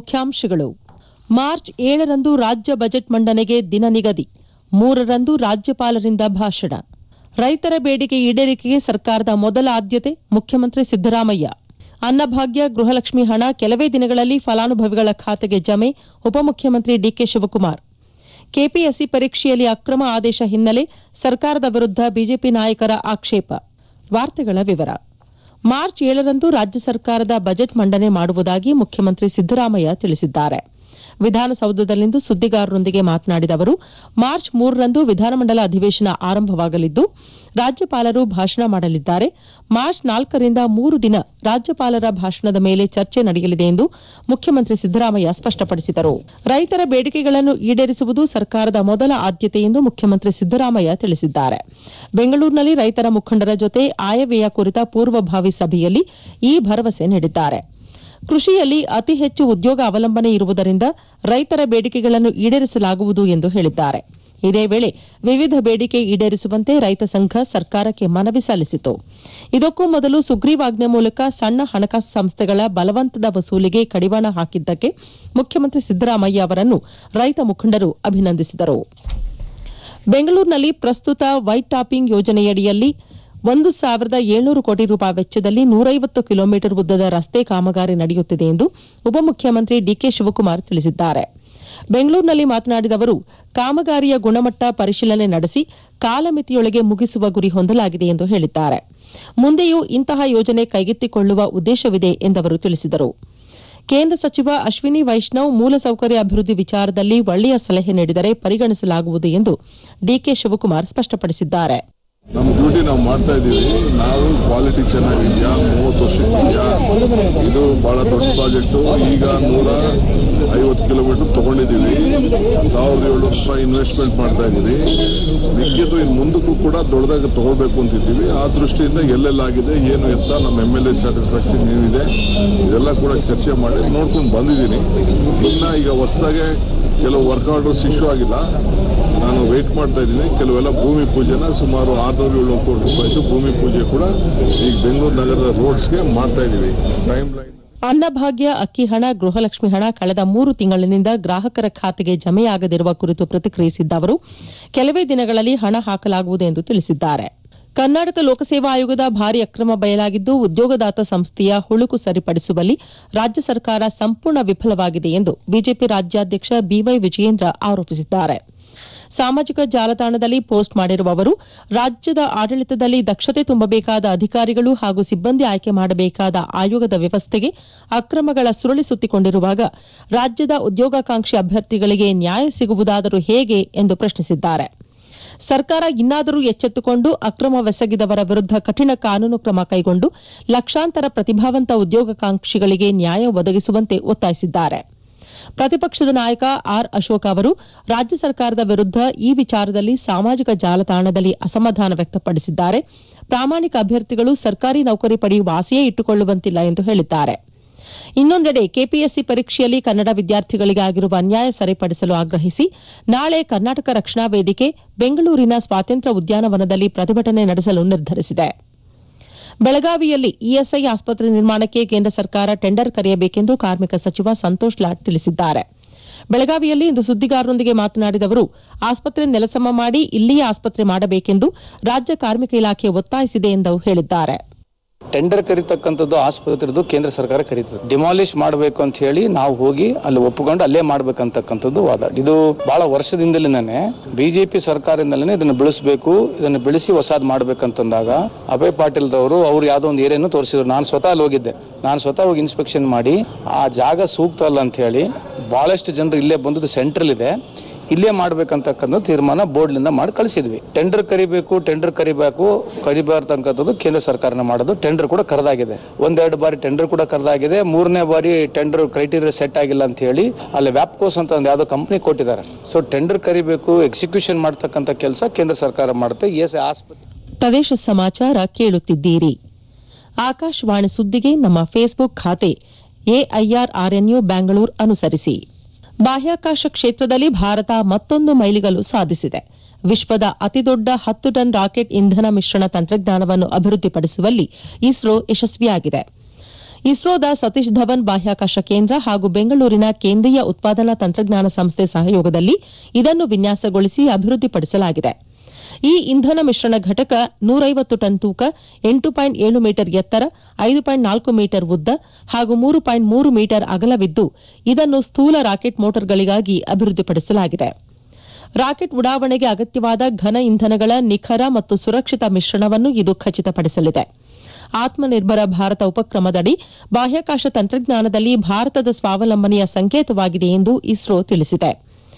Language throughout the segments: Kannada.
ಮುಖ್ಯಾಂಶಗಳು ಮಾರ್ಚ್ ಏಳರಂದು ರಾಜ್ಯ ಬಜೆಟ್ ಮಂಡನೆಗೆ ದಿನ ನಿಗದಿ ಮೂರರಂದು ರಾಜ್ಯಪಾಲರಿಂದ ಭಾಷಣ ರೈತರ ಬೇಡಿಕೆ ಈಡೇರಿಕೆಗೆ ಸರ್ಕಾರದ ಮೊದಲ ಆದ್ಯತೆ ಮುಖ್ಯಮಂತ್ರಿ ಸಿದ್ದರಾಮಯ್ಯ ಅನ್ನಭಾಗ್ಯ ಗೃಹಲಕ್ಷ್ಮಿ ಹಣ ಕೆಲವೇ ದಿನಗಳಲ್ಲಿ ಫಲಾನುಭವಿಗಳ ಖಾತೆಗೆ ಜಮೆ ಉಪಮುಖ್ಯಮಂತ್ರಿ ಡಿಕೆ ಶಿವಕುಮಾರ್ ಕೆಪಿಎಸ್ಸಿ ಪರೀಕ್ಷೆಯಲ್ಲಿ ಅಕ್ರಮ ಆದೇಶ ಹಿನ್ನೆಲೆ ಸರ್ಕಾರದ ವಿರುದ್ಧ ಬಿಜೆಪಿ ನಾಯಕರ ಆಕ್ಷೇಪ ವಾರ್ತೆಗಳ ವಿವರ ಮಾರ್ಚ್ ಏಳರಂದು ರಾಜ್ಯ ಸರ್ಕಾರದ ಬಜೆಟ್ ಮಂಡನೆ ಮಾಡುವುದಾಗಿ ಮುಖ್ಯಮಂತ್ರಿ ಸಿದ್ದರಾಮಯ್ಯ ತಿಳಿಸಿದ್ದಾರೆ ವಿಧಾನಸೌಧದಲ್ಲಿಂದು ಸುದ್ದಿಗಾರರೊಂದಿಗೆ ಮಾತನಾಡಿದ ಅವರು ಮಾರ್ಚ್ ಮೂರರಂದು ವಿಧಾನಮಂಡಲ ಅಧಿವೇಶನ ಆರಂಭವಾಗಲಿದ್ದು ರಾಜ್ಯಪಾಲರು ಭಾಷಣ ಮಾಡಲಿದ್ದಾರೆ ಮಾರ್ಚ್ ನಾಲ್ಕರಿಂದ ಮೂರು ದಿನ ರಾಜ್ಯಪಾಲರ ಭಾಷಣದ ಮೇಲೆ ಚರ್ಚೆ ನಡೆಯಲಿದೆ ಎಂದು ಮುಖ್ಯಮಂತ್ರಿ ಸಿದ್ದರಾಮಯ್ಯ ಸ್ಪಷ್ಟಪಡಿಸಿದರು ರೈತರ ಬೇಡಿಕೆಗಳನ್ನು ಈಡೇರಿಸುವುದು ಸರ್ಕಾರದ ಮೊದಲ ಆದ್ಯತೆ ಎಂದು ಮುಖ್ಯಮಂತ್ರಿ ಸಿದ್ದರಾಮಯ್ಯ ತಿಳಿಸಿದ್ದಾರೆ ಬೆಂಗಳೂರಿನಲ್ಲಿ ರೈತರ ಮುಖಂಡರ ಜೊತೆ ಆಯವ್ಯಯ ಕುರಿತ ಪೂರ್ವಭಾವಿ ಸಭೆಯಲ್ಲಿ ಈ ಭರವಸೆ ನೀಡಿದ್ದಾರೆ ಕೃಷಿಯಲ್ಲಿ ಅತಿ ಹೆಚ್ಚು ಉದ್ಯೋಗ ಅವಲಂಬನೆ ಇರುವುದರಿಂದ ರೈತರ ಬೇಡಿಕೆಗಳನ್ನು ಈಡೇರಿಸಲಾಗುವುದು ಎಂದು ಹೇಳಿದ್ದಾರೆ ಇದೇ ವೇಳೆ ವಿವಿಧ ಬೇಡಿಕೆ ಈಡೇರಿಸುವಂತೆ ರೈತ ಸಂಘ ಸರ್ಕಾರಕ್ಕೆ ಮನವಿ ಸಲ್ಲಿಸಿತು ಇದಕ್ಕೂ ಮೊದಲು ಸುಗ್ರೀವಾಜ್ಞೆ ಮೂಲಕ ಸಣ್ಣ ಹಣಕಾಸು ಸಂಸ್ಥೆಗಳ ಬಲವಂತದ ವಸೂಲಿಗೆ ಕಡಿವಾಣ ಹಾಕಿದ್ದಕ್ಕೆ ಮುಖ್ಯಮಂತ್ರಿ ಸಿದ್ದರಾಮಯ್ಯ ಅವರನ್ನು ರೈತ ಮುಖಂಡರು ಅಭಿನಂದಿಸಿದರು ಬೆಂಗಳೂರಿನಲ್ಲಿ ಪ್ರಸ್ತುತ ವೈಟ್ ಟಾಪಿಂಗ್ ಯೋಜನೆಯಡಿಯಲ್ಲಿ ಒಂದು ಸಾವಿರದ ಏಳ್ನೂರು ಕೋಟಿ ರೂಪಾಯಿ ವೆಚ್ಚದಲ್ಲಿ ನೂರೈವತ್ತು ಕಿಲೋಮೀಟರ್ ಉದ್ದದ ರಸ್ತೆ ಕಾಮಗಾರಿ ನಡೆಯುತ್ತಿದೆ ಎಂದು ಉಪಮುಖ್ಯಮಂತ್ರಿ ಡಿಕೆ ಶಿವಕುಮಾರ್ ತಿಳಿಸಿದ್ದಾರೆ ಬೆಂಗಳೂರಿನಲ್ಲಿ ಮಾತನಾಡಿದ ಅವರು ಕಾಮಗಾರಿಯ ಗುಣಮಟ್ಟ ಪರಿಶೀಲನೆ ನಡೆಸಿ ಕಾಲಮಿತಿಯೊಳಗೆ ಮುಗಿಸುವ ಗುರಿ ಹೊಂದಲಾಗಿದೆ ಎಂದು ಹೇಳಿದ್ದಾರೆ ಮುಂದೆಯೂ ಇಂತಹ ಯೋಜನೆ ಕೈಗೆತ್ತಿಕೊಳ್ಳುವ ಉದ್ದೇಶವಿದೆ ಎಂದವರು ತಿಳಿಸಿದರು ಕೇಂದ್ರ ಸಚಿವ ಅಶ್ವಿನಿ ವೈಷ್ಣವ್ ಮೂಲಸೌಕರ್ಯ ಅಭಿವೃದ್ಧಿ ವಿಚಾರದಲ್ಲಿ ಒಳ್ಳೆಯ ಸಲಹೆ ನೀಡಿದರೆ ಪರಿಗಣಿಸಲಾಗುವುದು ಎಂದು ಡಿಕೆ ಶಿವಕುಮಾರ್ ಸ್ಪಷ್ಟಪಡಿಸಿದ್ದಾರೆ ನಮ್ಮ ಡ್ಯೂಟಿ ನಾವು ಮಾಡ್ತಾ ಇದ್ದೀವಿ ನಾವು ಕ್ವಾಲಿಟಿ ಚೆನ್ನಾಗಿದೆಯಾ ಮೂವತ್ತು ವರ್ಷಕ್ಕಿದೆಯಾ ಇದು ಬಹಳ ದೊಡ್ಡ ಪ್ರಾಜೆಕ್ಟು ಈಗ ನೂರ ಐವತ್ತು ಕಿಲೋಮೀಟರ್ ತಗೊಂಡಿದ್ದೀವಿ ಸಾವಿರದ ಏಳ್ನೂರು ರೂಪಾಯಿ ಇನ್ವೆಸ್ಟ್ಮೆಂಟ್ ಮಾಡ್ತಾ ಇದ್ದೀವಿ ಮಿಕ್ಕಿದ್ದು ಇನ್ನು ಮುಂದಕ್ಕೂ ಕೂಡ ದೊಡ್ಡದಾಗಿ ತಗೋಬೇಕು ಅಂತಿದ್ದೀವಿ ಆ ದೃಷ್ಟಿಯಿಂದ ಎಲ್ಲೆಲ್ಲಾಗಿದೆ ಏನು ಎತ್ತ ನಮ್ಮ ಎಮ್ ಎಲ್ ಎ ಸ್ಯಾಟಿಸ್ಫ್ಯಾಕ್ಷನ್ ಏನಿದೆ ಇದೆಲ್ಲ ಕೂಡ ಚರ್ಚೆ ಮಾಡಿ ನೋಡ್ಕೊಂಡು ಬಂದಿದ್ದೀನಿ ಇನ್ನು ಈಗ ಹೊಸದಾಗೆ ಕೆಲವು ವರ್ಕ್ ಆರ್ಡರ್ಸ್ ಇಶ್ಯೂ ಆಗಿಲ್ಲ ನಾನು ವೇಟ್ ಮಾಡ್ತಾ ಇದ್ದೀನಿ ಕೆಲವೆಲ್ಲ ಭೂಮಿ ಪೂಜೆನ ಸುಮಾರು ಆರ್ನೂರು ಏಳ್ನೂರು ಕೋಟಿ ರೂಪಾಯಿದು ಭೂಮಿ ಪೂಜೆ ಕೂಡ ಈಗ ಬೆಂಗಳೂರು ನಗರದ ರೋಡ್ಸ್ಗೆ ಮಾಡ್ತಾ ಇದ್ದೀವಿ ಟೈಮ್ ಲೈನ್ ಅನ್ನಭಾಗ್ಯ ಅಕ್ಕಿ ಹಣ ಗೃಹಲಕ್ಷ್ಮಿ ಹಣ ಕಳೆದ ಮೂರು ತಿಂಗಳಿನಿಂದ ಗ್ರಾಹಕರ ಖಾತೆಗೆ ಜಮೆಯಾಗದಿರುವ ಕುರಿತು ಪ್ರತಿಕ್ರಿಯಿಸಿದ್ದ ಅವರು ಕೆಲವೇ ದಿನಗಳಲ್ಲಿ ಹಣ ಹಾಕಲಾಗುವುದು ಎಂದು ತಿಳಿಸಿದ್ದಾರೆ ಕರ್ನಾಟಕ ಲೋಕಸೇವಾ ಆಯೋಗದ ಭಾರಿ ಅಕ್ರಮ ಬಯಲಾಗಿದ್ದು ಉದ್ಯೋಗದಾತ ಸಂಸ್ಥೆಯ ಹುಳುಕು ಸರಿಪಡಿಸುವಲ್ಲಿ ರಾಜ್ಯ ಸರ್ಕಾರ ಸಂಪೂರ್ಣ ವಿಫಲವಾಗಿದೆ ಎಂದು ಬಿಜೆಪಿ ರಾಜ್ಯಾಧ್ಯಕ್ಷ ಬಿವೈ ವಿಜಯೇಂದ್ರ ಆರೋಪಿಸಿದ್ದಾರೆ ಸಾಮಾಜಿಕ ಜಾಲತಾಣದಲ್ಲಿ ಪೋಸ್ಟ್ ಮಾಡಿರುವ ಅವರು ರಾಜ್ಯದ ಆಡಳಿತದಲ್ಲಿ ದಕ್ಷತೆ ತುಂಬಬೇಕಾದ ಅಧಿಕಾರಿಗಳು ಹಾಗೂ ಸಿಬ್ಬಂದಿ ಆಯ್ಕೆ ಮಾಡಬೇಕಾದ ಆಯೋಗದ ವ್ಯವಸ್ಥೆಗೆ ಅಕ್ರಮಗಳ ಸುರುಳಿ ಸುತ್ತಿಕೊಂಡಿರುವಾಗ ರಾಜ್ಯದ ಉದ್ಯೋಗಾಕಾಂಕ್ಷಿ ಅಭ್ಯರ್ಥಿಗಳಿಗೆ ನ್ಯಾಯ ಸಿಗುವುದಾದರೂ ಹೇಗೆ ಎಂದು ಪ್ರಶ್ನಿಸಿದ್ದಾರೆ ಸರ್ಕಾರ ಇನ್ನಾದರೂ ಎಚ್ಚೆತ್ತುಕೊಂಡು ಅಕ್ರಮವೆಸಗಿದವರ ವಿರುದ್ಧ ಕಠಿಣ ಕಾನೂನು ಕ್ರಮ ಕೈಗೊಂಡು ಲಕ್ಷಾಂತರ ಪ್ರತಿಭಾವಂತ ಉದ್ಯೋಗಾಕಾಂಕ್ಷಿಗಳಿಗೆ ನ್ಯಾಯ ಒದಗಿಸುವಂತೆ ಒತ್ತಾಯಿಸಿದ್ದಾರೆ ಪ್ರತಿಪಕ್ಷದ ನಾಯಕ ಆರ್ ಅಶೋಕ್ ಅವರು ರಾಜ್ಯ ಸರ್ಕಾರದ ವಿರುದ್ಧ ಈ ವಿಚಾರದಲ್ಲಿ ಸಾಮಾಜಿಕ ಜಾಲತಾಣದಲ್ಲಿ ಅಸಮಾಧಾನ ವ್ಯಕ್ತಪಡಿಸಿದ್ದಾರೆ ಪ್ರಾಮಾಣಿಕ ಅಭ್ಯರ್ಥಿಗಳು ಸರ್ಕಾರಿ ನೌಕರಿ ಪಡೆಯುವ ಆಸೆಯೇ ಇಟ್ಟುಕೊಳ್ಳುವಂತಿಲ್ಲ ಎಂದು ಹೇಳಿದ್ದಾರೆ ಇನ್ನೊಂದೆಡೆ ಕೆಪಿಎಸ್ಸಿ ಪರೀಕ್ಷೆಯಲ್ಲಿ ಕನ್ನಡ ವಿದ್ಯಾರ್ಥಿಗಳಿಗೆ ಆಗಿರುವ ಅನ್ಯಾಯ ಸರಿಪಡಿಸಲು ಆಗ್ರಹಿಸಿ ನಾಳೆ ಕರ್ನಾಟಕ ರಕ್ಷಣಾ ವೇದಿಕೆ ಬೆಂಗಳೂರಿನ ಸ್ವಾತಂತ್ರ್ಯ ಉದ್ಯಾನವನದಲ್ಲಿ ಪ್ರತಿಭಟನೆ ನಡೆಸಲು ನಿರ್ಧರಿಸಿದೆ ಬೆಳಗಾವಿಯಲ್ಲಿ ಇಎಸ್ಐ ಆಸ್ಪತ್ರೆ ನಿರ್ಮಾಣಕ್ಕೆ ಕೇಂದ್ರ ಸರ್ಕಾರ ಟೆಂಡರ್ ಕರೆಯಬೇಕೆಂದು ಕಾರ್ಮಿಕ ಸಚಿವ ಸಂತೋಷ್ ಲಾಡ್ ತಿಳಿಸಿದ್ದಾರೆ ಬೆಳಗಾವಿಯಲ್ಲಿ ಇಂದು ಸುದ್ದಿಗಾರರೊಂದಿಗೆ ಮಾತನಾಡಿದ ಅವರು ಆಸ್ಪತ್ರೆ ನೆಲಸಮ ಮಾಡಿ ಇಲ್ಲಿಯೇ ಆಸ್ಪತ್ರೆ ಮಾಡಬೇಕೆಂದು ರಾಜ್ಯ ಕಾರ್ಮಿಕ ಇಲಾಖೆ ಒತ್ತಾಯಿಸಿದೆ ಎಂದು ಹೇಳಿದ್ದಾರೆ ಟೆಂಡರ್ ಕರೀತಕ್ಕಂಥದ್ದು ಆಸ್ಪತ್ರೆದು ಕೇಂದ್ರ ಸರ್ಕಾರ ಕರೀತದೆ ಡಿಮಾಲಿಷ್ ಮಾಡಬೇಕು ಅಂತ ಹೇಳಿ ನಾವು ಹೋಗಿ ಅಲ್ಲಿ ಒಪ್ಪಿಕೊಂಡು ಅಲ್ಲೇ ಮಾಡ್ಬೇಕಂತಕ್ಕಂಥದ್ದು ವಾದ ಇದು ಬಹಳ ವರ್ಷದಿಂದಲೇ ಬಿಜೆಪಿ ಸರ್ಕಾರದಿಂದಲೇ ಇದನ್ನು ಬೆಳೆಸಬೇಕು ಇದನ್ನು ಬೆಳೆಸಿ ಹೊಸಾದ್ ಮಾಡ್ಬೇಕಂತಂದಾಗ ಅಭಯ್ ಪಾಟೀಲ್ ರವರು ಅವ್ರು ಯಾವ್ದೋ ಒಂದು ಏರಿಯನ್ನು ತೋರಿಸಿದ್ರು ನಾನು ಸ್ವತಃ ಅಲ್ಲಿ ಹೋಗಿದ್ದೆ ನಾನು ಸ್ವತಃ ಹೋಗಿ ಇನ್ಸ್ಪೆಕ್ಷನ್ ಮಾಡಿ ಆ ಜಾಗ ಸೂಕ್ತ ಅಲ್ಲ ಅಂತ ಹೇಳಿ ಬಹಳಷ್ಟು ಜನರು ಇಲ್ಲೇ ಬಂದದ್ದು ಸೆಂಟ್ರಲ್ ಇದೆ ಇಲ್ಲೇ ಮಾಡ್ಬೇಕಂತಕ್ಕಂಥ ತೀರ್ಮಾನ ಬೋರ್ಡ್ನಿಂದ ಮಾಡಿ ಕಳಿಸಿದ್ವಿ ಟೆಂಡರ್ ಕರಿಬೇಕು ಟೆಂಡರ್ ಕರಿಬೇಕು ಕರಿಬಾರ್ದಂಥದ್ದು ಕೇಂದ್ರ ಸರ್ಕಾರನ ಮಾಡೋದು ಟೆಂಡರ್ ಕೂಡ ಕರೆದಾಗಿದೆ ಒಂದೆರಡು ಬಾರಿ ಟೆಂಡರ್ ಕೂಡ ಕರೆದಾಗಿದೆ ಮೂರನೇ ಬಾರಿ ಟೆಂಡರ್ ಕ್ರೈಟೀರಿಯಾ ಸೆಟ್ ಆಗಿಲ್ಲ ಅಂತ ಹೇಳಿ ಅಲ್ಲಿ ವ್ಯಾಪ್ಕೋಸ್ ಅಂತ ಒಂದು ಯಾವ್ದೋ ಕಂಪ್ನಿ ಕೊಟ್ಟಿದ್ದಾರೆ ಸೊ ಟೆಂಡರ್ ಕರಿಬೇಕು ಎಕ್ಸಿಕ್ಯೂಷನ್ ಮಾಡ್ತಕ್ಕಂಥ ಕೆಲಸ ಕೇಂದ್ರ ಸರ್ಕಾರ ಮಾಡುತ್ತೆ ಎಸ್ ಆಸ್ಪತ್ರೆ ಪ್ರದೇಶ ಸಮಾಚಾರ ಕೇಳುತ್ತಿದ್ದೀರಿ ಆಕಾಶವಾಣಿ ಸುದ್ದಿಗೆ ನಮ್ಮ ಫೇಸ್ಬುಕ್ ಖಾತೆ ಎಐಆರ್ ಆರ್ಎನ್ಯು ಬ್ಯಾಂಗಳೂರು ಅನುಸರಿಸಿ ಬಾಹ್ಯಾಕಾಶ ಕ್ಷೇತ್ರದಲ್ಲಿ ಭಾರತ ಮತ್ತೊಂದು ಮೈಲಿಗಲ್ಲು ಸಾಧಿಸಿದೆ ವಿಶ್ವದ ಅತಿದೊಡ್ಡ ಹತ್ತು ಟನ್ ರಾಕೆಟ್ ಇಂಧನ ಮಿಶ್ರಣ ತಂತ್ರಜ್ಞಾನವನ್ನು ಅಭಿವೃದ್ಧಿಪಡಿಸುವಲ್ಲಿ ಇಸ್ರೋ ಯಶಸ್ವಿಯಾಗಿದೆ ಇಸ್ರೋದ ಸತೀಶ್ ಧವನ್ ಬಾಹ್ಯಾಕಾಶ ಕೇಂದ್ರ ಹಾಗೂ ಬೆಂಗಳೂರಿನ ಕೇಂದ್ರೀಯ ಉತ್ಪಾದನಾ ತಂತ್ರಜ್ಞಾನ ಸಂಸ್ಥೆ ಸಹಯೋಗದಲ್ಲಿ ಇದನ್ನು ವಿನ್ಯಾಸಗೊಳಿಸಿ ಅಭಿವೃದ್ಧಿಪಡಿಸಲಾಗಿದೆ ಈ ಇಂಧನ ಮಿಶ್ರಣ ಘಟಕ ನೂರೈವತ್ತು ಟನ್ ತೂಕ ಎಂಟು ಪಾಯಿಂಟ್ ಏಳು ಮೀಟರ್ ಎತ್ತರ ಐದು ಪಾಯಿಂಟ್ ನಾಲ್ಕು ಮೀಟರ್ ಉದ್ದ ಹಾಗೂ ಮೂರು ಪಾಯಿಂಟ್ ಮೂರು ಮೀಟರ್ ಅಗಲವಿದ್ದು ಇದನ್ನು ಸ್ಥೂಲ ರಾಕೆಟ್ ಮೋಟಾರ್ಗಳಿಗಾಗಿ ಅಭಿವೃದ್ಧಿಪಡಿಸಲಾಗಿದೆ ರಾಕೆಟ್ ಉಡಾವಣೆಗೆ ಅಗತ್ಯವಾದ ಘನ ಇಂಧನಗಳ ನಿಖರ ಮತ್ತು ಸುರಕ್ಷಿತ ಮಿಶ್ರಣವನ್ನು ಇದು ಖಚಿತಪಡಿಸಲಿದೆ ಆತ್ಮನಿರ್ಭರ ಭಾರತ ಉಪಕ್ರಮದಡಿ ಬಾಹ್ಯಾಕಾಶ ತಂತ್ರಜ್ಞಾನದಲ್ಲಿ ಭಾರತದ ಸ್ವಾವಲಂಬನೆಯ ಸಂಕೇತವಾಗಿದೆ ಎಂದು ಇಸ್ರೋ ತಿಳಿಸಿದೆ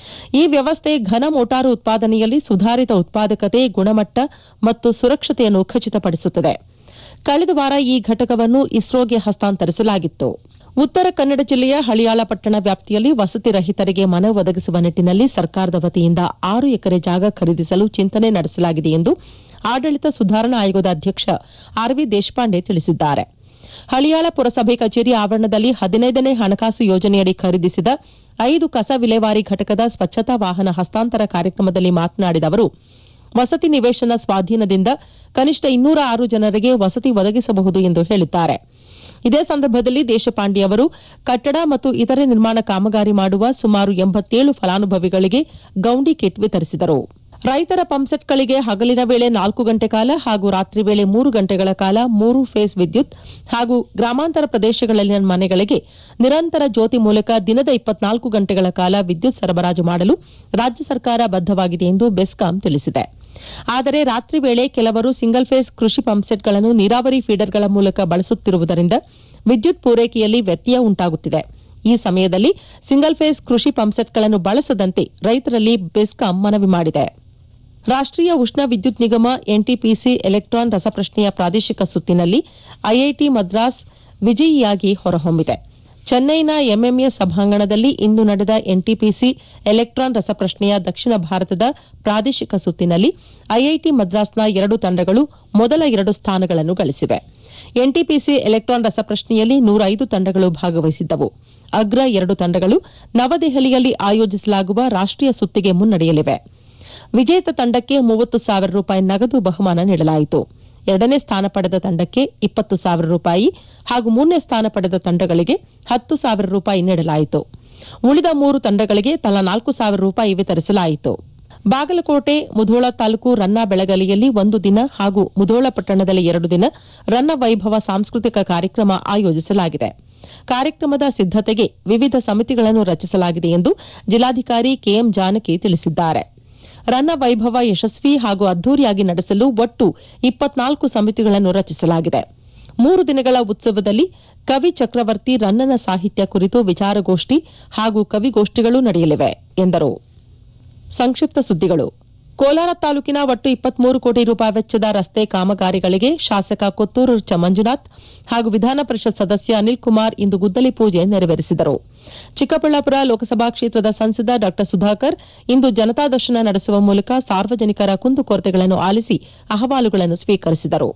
ಈ ವ್ಯವಸ್ಥೆ ಘನ ಮೋಟಾರು ಉತ್ಪಾದನೆಯಲ್ಲಿ ಸುಧಾರಿತ ಉತ್ಪಾದಕತೆ ಗುಣಮಟ್ಟ ಮತ್ತು ಸುರಕ್ಷತೆಯನ್ನು ಖಚಿತಪಡಿಸುತ್ತದೆ ಕಳೆದ ವಾರ ಈ ಘಟಕವನ್ನು ಇಸ್ರೋಗೆ ಹಸ್ತಾಂತರಿಸಲಾಗಿತ್ತು ಉತ್ತರ ಕನ್ನಡ ಜಿಲ್ಲೆಯ ಹಳಿಯಾಳ ಪಟ್ಟಣ ವ್ಯಾಪ್ತಿಯಲ್ಲಿ ವಸತಿ ರಹಿತರಿಗೆ ಮನೆ ಒದಗಿಸುವ ನಿಟ್ಟಿನಲ್ಲಿ ಸರ್ಕಾರದ ವತಿಯಿಂದ ಆರು ಎಕರೆ ಜಾಗ ಖರೀದಿಸಲು ಚಿಂತನೆ ನಡೆಸಲಾಗಿದೆ ಎಂದು ಆಡಳಿತ ಸುಧಾರಣಾ ಆಯೋಗದ ಅಧ್ಯಕ್ಷ ಆರ್ ವಿ ದೇಶಪಾಂಡೆ ತಿಳಿಸಿದ್ದಾರೆ ಹಳಿಯಾಳ ಪುರಸಭೆ ಕಚೇರಿ ಆವರಣದಲ್ಲಿ ಹದಿನೈದನೇ ಹಣಕಾಸು ಯೋಜನೆಯಡಿ ಖರೀದಿಸಿದ ಐದು ಕಸ ವಿಲೇವಾರಿ ಘಟಕದ ಸ್ವಚ್ಛತಾ ವಾಹನ ಹಸ್ತಾಂತರ ಕಾರ್ಯಕ್ರಮದಲ್ಲಿ ಮಾತನಾಡಿದ ಅವರು ವಸತಿ ನಿವೇಶನ ಸ್ವಾಧೀನದಿಂದ ಕನಿಷ್ಠ ಇನ್ನೂರ ಆರು ಜನರಿಗೆ ವಸತಿ ಒದಗಿಸಬಹುದು ಎಂದು ಹೇಳಿದ್ದಾರೆ ಇದೇ ಸಂದರ್ಭದಲ್ಲಿ ದೇಶಪಾಂಡೆ ಅವರು ಕಟ್ಟಡ ಮತ್ತು ಇತರೆ ನಿರ್ಮಾಣ ಕಾಮಗಾರಿ ಮಾಡುವ ಸುಮಾರು ಎಂಬತ್ತೇಳು ಫಲಾನುಭವಿಗಳಿಗೆ ಗೌಂಡಿ ಕಿಟ್ ವಿತರಿಸಿದರು ರೈತರ ಪಂಪ್ಸೆಟ್ಗಳಿಗೆ ಹಗಲಿನ ವೇಳೆ ನಾಲ್ಕು ಗಂಟೆ ಕಾಲ ಹಾಗೂ ರಾತ್ರಿ ವೇಳೆ ಮೂರು ಗಂಟೆಗಳ ಕಾಲ ಮೂರು ಫೇಸ್ ವಿದ್ಯುತ್ ಹಾಗೂ ಗ್ರಾಮಾಂತರ ಪ್ರದೇಶಗಳಲ್ಲಿನ ಮನೆಗಳಿಗೆ ನಿರಂತರ ಜ್ಯೋತಿ ಮೂಲಕ ದಿನದ ಇಪ್ಪತ್ನಾಲ್ಕು ಗಂಟೆಗಳ ಕಾಲ ವಿದ್ಯುತ್ ಸರಬರಾಜು ಮಾಡಲು ರಾಜ್ಯ ಸರ್ಕಾರ ಬದ್ದವಾಗಿದೆ ಎಂದು ಬೆಸ್ಕಾಂ ತಿಳಿಸಿದೆ ಆದರೆ ರಾತ್ರಿ ವೇಳೆ ಕೆಲವರು ಸಿಂಗಲ್ ಫೇಸ್ ಕೃಷಿ ಪಂಪ್ಸೆಟ್ಗಳನ್ನು ನೀರಾವರಿ ಫೀಡರ್ಗಳ ಮೂಲಕ ಬಳಸುತ್ತಿರುವುದರಿಂದ ವಿದ್ಯುತ್ ಪೂರೈಕೆಯಲ್ಲಿ ವ್ಯತ್ಯಯ ಉಂಟಾಗುತ್ತಿದೆ ಈ ಸಮಯದಲ್ಲಿ ಸಿಂಗಲ್ ಫೇಸ್ ಕೃಷಿ ಪಂಪ್ಸೆಟ್ಗಳನ್ನು ಬಳಸದಂತೆ ರೈತರಲ್ಲಿ ಬೆಸ್ಕಾಂ ಮನವಿ ಮಾಡಿದೆ ರಾಷ್ಟೀಯ ಉಷ್ಣ ವಿದ್ಯುತ್ ನಿಗಮ ಎನ್ಟಿಪಿಸಿ ಎಲೆಕ್ಟ್ರಾನ್ ರಸಪ್ರಶ್ನೆಯ ಪ್ರಾದೇಶಿಕ ಸುತ್ತಿನಲ್ಲಿ ಐಐಟಿ ಮದ್ರಾಸ್ ವಿಜಯಿಯಾಗಿ ಹೊರಹೊಮ್ಮಿದೆ ಚೆನ್ನೈನ ಎಂಎಂಎ ಸಭಾಂಗಣದಲ್ಲಿ ಇಂದು ನಡೆದ ಎನ್ಟಿಪಿಸಿ ಎಲೆಕ್ಟ್ರಾನ್ ರಸಪ್ರಶ್ನೆಯ ದಕ್ಷಿಣ ಭಾರತದ ಪ್ರಾದೇಶಿಕ ಸುತ್ತಿನಲ್ಲಿ ಐಐಟಿ ಮದ್ರಾಸ್ನ ಎರಡು ತಂಡಗಳು ಮೊದಲ ಎರಡು ಸ್ಥಾನಗಳನ್ನು ಗಳಿಸಿವೆ ಎನ್ಟಿಪಿಸಿ ಎಲೆಕ್ಟ್ರಾನ್ ರಸಪ್ರಶ್ನೆಯಲ್ಲಿ ನೂರೈದು ತಂಡಗಳು ಭಾಗವಹಿಸಿದ್ದವು ಅಗ್ರ ಎರಡು ತಂಡಗಳು ನವದೆಹಲಿಯಲ್ಲಿ ಆಯೋಜಿಸಲಾಗುವ ರಾಷ್ಟೀಯ ಸುತ್ತಿಗೆ ಮುನ್ನಡೆಯಲಿವೆ ವಿಜೇತ ತಂಡಕ್ಕೆ ಮೂವತ್ತು ಸಾವಿರ ರೂಪಾಯಿ ನಗದು ಬಹುಮಾನ ನೀಡಲಾಯಿತು ಎರಡನೇ ಸ್ಥಾನ ಪಡೆದ ತಂಡಕ್ಕೆ ಇಪ್ಪತ್ತು ಸಾವಿರ ರೂಪಾಯಿ ಹಾಗೂ ಮೂರನೇ ಸ್ಥಾನ ಪಡೆದ ತಂಡಗಳಿಗೆ ಹತ್ತು ಸಾವಿರ ರೂಪಾಯಿ ನೀಡಲಾಯಿತು ಉಳಿದ ಮೂರು ತಂಡಗಳಿಗೆ ತಲಾ ನಾಲ್ಕು ಸಾವಿರ ರೂಪಾಯಿ ವಿತರಿಸಲಾಯಿತು ಬಾಗಲಕೋಟೆ ಮುಧೋಳ ತಾಲೂಕು ರನ್ನ ಬೆಳಗಲಿಯಲ್ಲಿ ಒಂದು ದಿನ ಹಾಗೂ ಮುಧೋಳ ಪಟ್ಟಣದಲ್ಲಿ ಎರಡು ದಿನ ರನ್ನ ವೈಭವ ಸಾಂಸ್ಕೃತಿಕ ಕಾರ್ಯಕ್ರಮ ಆಯೋಜಿಸಲಾಗಿದೆ ಕಾರ್ಯಕ್ರಮದ ಸಿದ್ದತೆಗೆ ವಿವಿಧ ಸಮಿತಿಗಳನ್ನು ರಚಿಸಲಾಗಿದೆ ಎಂದು ಜಿಲ್ಲಾಧಿಕಾರಿ ಕೆಎಂ ಜಾನಕಿ ತಿಳಿಸಿದ್ದಾರೆ ರನ್ನ ವೈಭವ ಯಶಸ್ವಿ ಹಾಗೂ ಅದ್ದೂರಿಯಾಗಿ ನಡೆಸಲು ಒಟ್ಟು ಇಪ್ಪತ್ನಾಲ್ಕು ಸಮಿತಿಗಳನ್ನು ರಚಿಸಲಾಗಿದೆ ಮೂರು ದಿನಗಳ ಉತ್ಸವದಲ್ಲಿ ಕವಿ ಚಕ್ರವರ್ತಿ ರನ್ನನ ಸಾಹಿತ್ಯ ಕುರಿತು ವಿಚಾರಗೋಷ್ಠಿ ಹಾಗೂ ಕವಿಗೋಷ್ಠಿಗಳು ನಡೆಯಲಿವೆ ಎಂದರು ಸಂಕ್ಷಿಪ್ತ ಸುದ್ದಿಗಳು ಕೋಲಾರ ತಾಲೂಕಿನ ಒಟ್ಟು ಇಪ್ಪತ್ಮೂರು ಕೋಟಿ ರೂಪಾಯಿ ವೆಚ್ಚದ ರಸ್ತೆ ಕಾಮಗಾರಿಗಳಿಗೆ ಶಾಸಕ ಕೊತ್ತೂರು ಚ ಮಂಜುನಾಥ್ ಹಾಗೂ ವಿಧಾನ ಪರಿಷತ್ ಸದಸ್ಯ ಅನಿಲ್ ಕುಮಾರ್ ಇಂದು ಗುದ್ದಲಿ ಪೂಜೆ ನೆರವೇರಿಸಿದರು ಚಿಕ್ಕಬಳ್ಳಾಪುರ ಲೋಕಸಭಾ ಕ್ಷೇತ್ರದ ಸಂಸದ ಡಾ ಸುಧಾಕರ್ ಇಂದು ಜನತಾ ದರ್ಶನ ನಡೆಸುವ ಮೂಲಕ ಸಾರ್ವಜನಿಕರ ಕುಂದುಕೊರತೆಗಳನ್ನು ಆಲಿಸಿ ಅಹವಾಲುಗಳನ್ನು ಸ್ವೀಕರಿಸಿದರು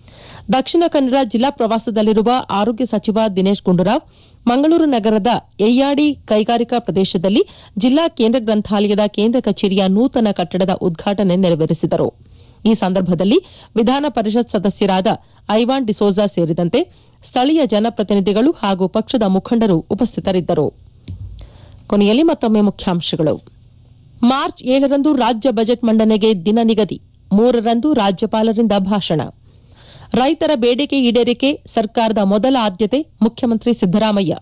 ದಕ್ಷಿಣ ಕನ್ನಡ ಜಿಲ್ಲಾ ಪ್ರವಾಸದಲ್ಲಿರುವ ಆರೋಗ್ಯ ಸಚಿವ ದಿನೇಶ್ ಗುಂಡೂರಾವ್ ಮಂಗಳೂರು ನಗರದ ಎಯ್ಯಾಡಿ ಕೈಗಾರಿಕಾ ಪ್ರದೇಶದಲ್ಲಿ ಜಿಲ್ಲಾ ಕೇಂದ್ರ ಗ್ರಂಥಾಲಯದ ಕೇಂದ್ರ ಕಚೇರಿಯ ನೂತನ ಕಟ್ಟಡದ ಉದ್ಘಾಟನೆ ನೆರವೇರಿಸಿದರು ಈ ಸಂದರ್ಭದಲ್ಲಿ ವಿಧಾನ ಪರಿಷತ್ ಸದಸ್ಯರಾದ ಐವಾನ್ ಡಿಸೋಜಾ ಸೇರಿದಂತೆ ಸ್ಥಳೀಯ ಜನಪ್ರತಿನಿಧಿಗಳು ಹಾಗೂ ಪಕ್ಷದ ಮುಖಂಡರು ಉಪಸ್ಥಿತರಿದ್ದರು ಕೊನೆಯಲ್ಲಿ ಮತ್ತೊಮ್ಮೆ ಮುಖ್ಯಾಂಶಗಳು ಮಾರ್ಚ್ ಏಳರಂದು ರಾಜ್ಯ ಬಜೆಟ್ ಮಂಡನೆಗೆ ದಿನ ನಿಗದಿ ಮೂರರಂದು ರಾಜ್ಯಪಾಲರಿಂದ ಭಾಷಣ ರೈತರ ಬೇಡಿಕೆ ಈಡೇರಿಕೆ ಸರ್ಕಾರದ ಮೊದಲ ಆದ್ಯತೆ ಮುಖ್ಯಮಂತ್ರಿ ಸಿದ್ದರಾಮಯ್ಯ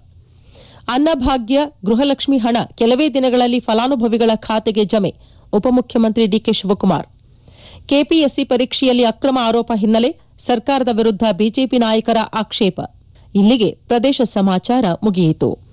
ಅನ್ನಭಾಗ್ಯ ಗೃಹಲಕ್ಷ್ಮಿ ಹಣ ಕೆಲವೇ ದಿನಗಳಲ್ಲಿ ಫಲಾನುಭವಿಗಳ ಖಾತೆಗೆ ಜಮೆ ಉಪಮುಖ್ಯಮಂತ್ರಿ ಡಿಕೆ ಶಿವಕುಮಾರ್ ಕೆಪಿಎಸ್ಸಿ ಪರೀಕ್ಷೆಯಲ್ಲಿ ಅಕ್ರಮ ಆರೋಪ ಹಿನ್ನೆಲೆ ಸರ್ಕಾರದ ವಿರುದ್ಧ ಬಿಜೆಪಿ ನಾಯಕರ ಆಕ್ಷೇಪ ಇಲ್ಲಿಗೆ ಪ್ರದೇಶ ಸಮಾಚಾರ ಮುಗಿಯಿತು